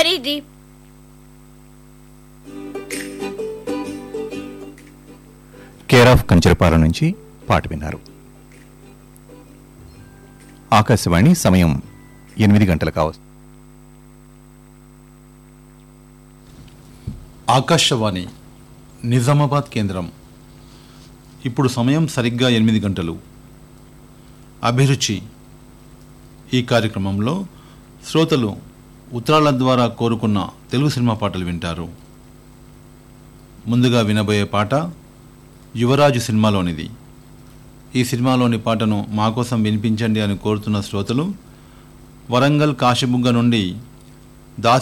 మరిది care of కంచరపాల నుంచి పాట విన్నారు ఆకాశవాణి సమయం ఎనిమిది గంటలు కావచ్చు ఆకాశవాణి నిజామాబాద్ కేంద్రం ఇప్పుడు సమయం సరిగ్గా ఎనిమిది గంటలు అభిరుచి ఈ కార్యక్రమంలో శ్రోతలు ఉత్తరాల ద్వారా కోరుకున్న తెలుగు సినిమా పాటలు వింటారు ముందుగా వినబోయే పాట యువరాజు సినిమాలోనిది ఈ సినిమాలోని పాటను మా కోసం వినిపించండి అని కోరుతున్న శ్రోతలు వరంగల్ కాశీబుగ్గ నుండి దాసి